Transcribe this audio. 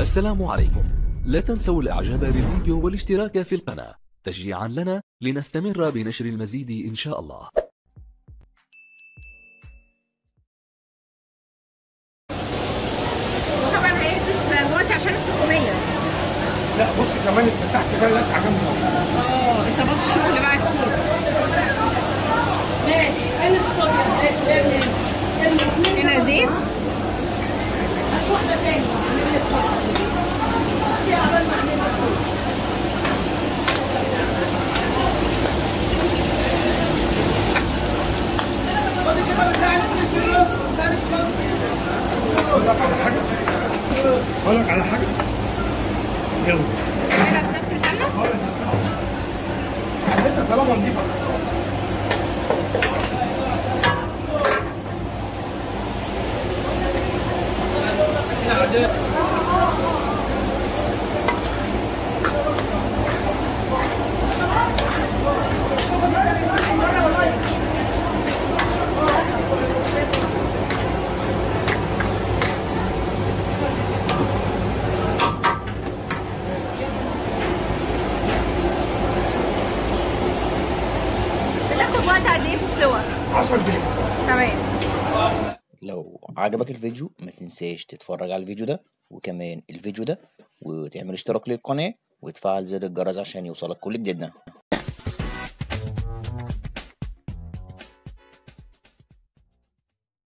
السلام عليكم لا تنسوا الاعجاب بالفيديو والاشتراك في القناة تشجيعا لنا لنستمر بنشر المزيد ان شاء الله طبعا هيلبس دلوقتي عشان السخونيه لا بص كمان اتمسحت كده لسعه جامده اه اصابات الشغل بقى كتير ماشي هنا زيت اقول لك على حاجه اقول لك على حاجه يلا هنا في نفس الحله انت طالما نضيفه بتاخد وقت قد ايه في السوا 10 دقايق تمام لو عجبك الفيديو ما تنساش تتفرج على الفيديو ده وكمان الفيديو ده وتعمل اشتراك للقناة وتفعل زر الجرس عشان يوصلك كل جديدنا